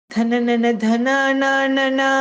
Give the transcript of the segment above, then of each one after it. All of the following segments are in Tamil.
தனனன தனானானனா.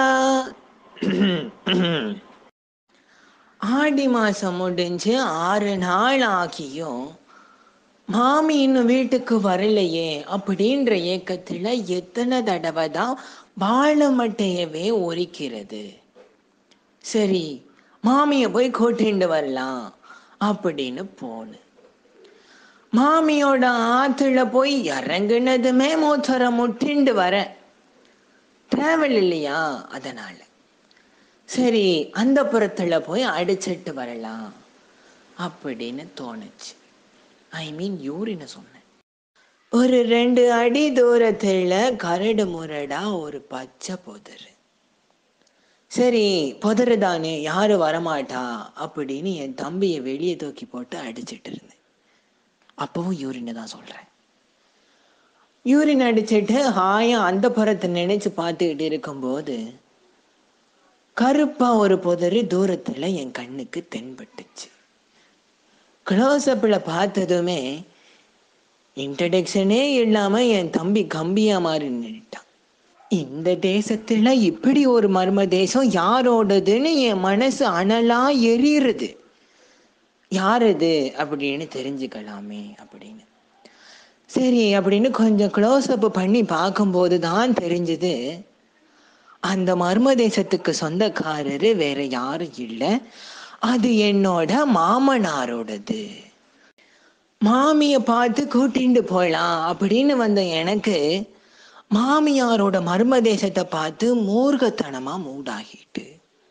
ஆடி மாசம் முடிஞ்சு ஆறு நாள் ஆகியும் மாமி இன்னும் வீட்டுக்கு வரலையே அப்படின்ற ஏக்கத்துல எத்தனை தடவை தான் வாழமட்டையவே ஒரிக்கிறது சரி மாமிய போய் கூட்டிண்டு வரலாம் அப்படின்னு போனு மாமியோட ஆத்துல போய் இறங்குனதுமே மூத்தர முட்டிண்டு வர டிராவல் இல்லையா அதனால சரி அந்த புறத்துல போய் அடிச்சிட்டு வரலாம் அப்படின்னு தோணுச்சு ஐ மீன் யூரின்னு சொன்னேன் ஒரு ரெண்டு அடி தூரத்துல கரடு முரடா ஒரு பச்சை புதரு சரி புதரு தானே யாரு வரமாட்டா அப்படின்னு என் தம்பியை வெளியே தூக்கி போட்டு அடிச்சிட்டு இருந்தேன் அப்பவும் யூரின்னு தான் சொல்றேன் யூரின் அடிச்சிட்டு ஹாயா அந்த புறத்தை நினைச்சு பார்த்துக்கிட்டு இருக்கும்போது கருப்பா ஒரு புதரு தூரத்துல என் கண்ணுக்கு தென்பட்டுச்சு க்ளோஸ்அப்ல பார்த்ததுமே இன்ட்ரடக்ஷனே இல்லாம என் தம்பி கம்பியா மாறி நின்னுட்டான் இந்த தேசத்துல இப்படி ஒரு மர்ம தேசம் யாரோடதுன்னு என் மனசு அனலா எரியுறது யாரது அப்படின்னு தெரிஞ்சுக்கலாமே அப்படின்னு சரி அப்படின்னு கொஞ்சம் க்ளோஸ்அப் பண்ணி பார்க்கும்போது தான் தெரிஞ்சது அந்த மர்ம தேசத்துக்கு சொந்தக்காரரு வேற யாரும் இல்லை அது என்னோட மாமனாரோடது மாமிய பார்த்து கூட்டிண்டு போகலாம் அப்படின்னு வந்த எனக்கு மாமியாரோட மர்ம தேசத்தை பார்த்து மூர்க்கத்தனமா மூடாகிட்டு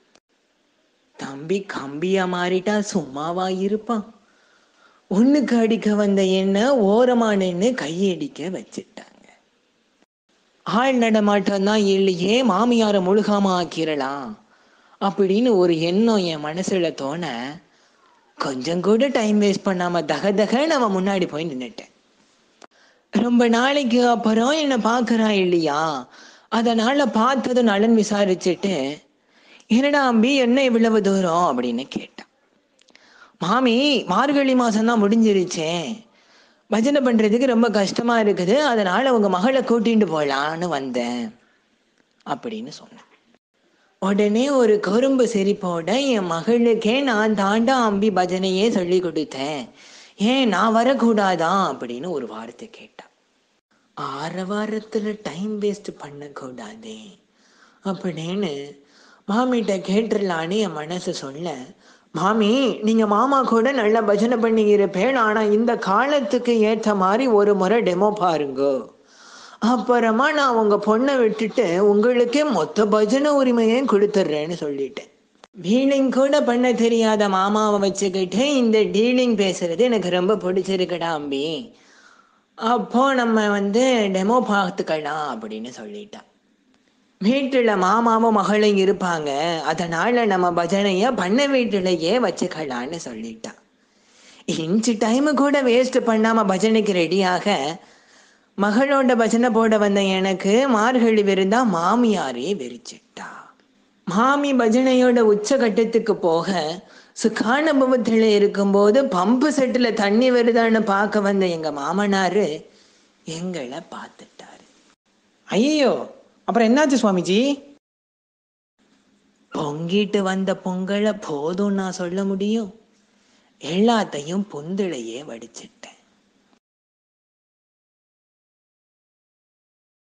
தம்பி கம்பியா மாறிட்டா சும்மாவா இருப்பான் ஒண்ணுக்கு அடிக்க வந்த என்ன ஓரமா நின்று கையடிக்க வச்சிட்டாங்க ஆள் நடமாட்டம் தான் இல்லையே மாமியாரை முழுகாம ஆக்கிரலாம் அப்படின்னு ஒரு எண்ணம் என் மனசுல தோண கொஞ்சம் கூட டைம் வேஸ்ட் பண்ணாம தக தகன்னு அவன் முன்னாடி போய் நின்னுட்டேன் ரொம்ப நாளைக்கு அப்புறம் என்னை பார்க்கறான் இல்லையா அதனால பார்த்தது நலன் விசாரிச்சுட்டு என்னடா அம்பி என்ன இவ்வளவு தூரம் அப்படின்னு கேட்டான் மாமி மார்கழி மாசம் தான் முடிஞ்சிருச்சே பஜனை பண்றதுக்கு ரொம்ப கஷ்டமா இருக்குது அதனால உங்க மகளை கூட்டிட்டு போலான்னு வந்தேன் அப்படின்னு சொன்னேன் உடனே ஒரு கரும்பு சிரிப்போட என் மகளுக்கே நான் தாண்டா அம்பி பஜனையே சொல்லி கொடுத்தேன் ஏன் நான் வரக்கூடாதா அப்படின்னு ஒரு வார்த்தை கேட்டான் ஆற வாரத்துல டைம் வேஸ்ட் பண்ணக்கூடாதே அப்படின்னு மாமிகிட்ட கேட்டுடலான்னு என் மனசு சொல்ல மாமி நீங்க மாமா கூட நல்லா பஜனை பண்ணி இருப்பேன் ஆனா இந்த காலத்துக்கு ஏற்ற மாதிரி ஒரு முறை டெமோ பாருங்க அப்புறமா நான் உங்க பொண்ணை விட்டுட்டு உங்களுக்கே மொத்த பஜனை உரிமையும் கொடுத்துட்றேன்னு சொல்லிட்டேன் டீலிங் கூட பண்ண தெரியாத மாமாவை வச்சுக்கிட்டு இந்த டீலிங் பேசுறது எனக்கு ரொம்ப பிடிச்சிருக்குடா அம்பி அப்போ நம்ம வந்து டெமோ பார்த்துக்கலாம் அப்படின்னு சொல்லிட்டான் வீட்டுல மாமாவும் மகளும் இருப்பாங்க அதனால நம்ம பஜனைய பண்ண வீட்டுலயே வச்சுக்கலான்னு சொல்லிட்டான் இன்ச்சு டைம் கூட வேஸ்ட் பண்ணாம பஜனைக்கு ரெடியாக மகளோட பஜனை போட வந்த எனக்கு மார்கழி விருந்தா மாமியாரே வெறிச்சிட்டா மாமி பஜனையோட உச்சகட்டத்துக்கு போக சுகானுபவத்தில் இருக்கும்போது பம்பு செட்டுல தண்ணி வருதான்னு பார்க்க வந்த எங்க மாமனாரு எங்களை பார்த்துட்டாரு ஐயோ அப்புறம் என்னாச்சு சுவாமிஜி பொங்கிட்டு வந்த பொங்கலை போதும் நான் சொல்ல முடியும் எல்லாத்தையும் பொந்துளையே வடிச்சிட்டேன்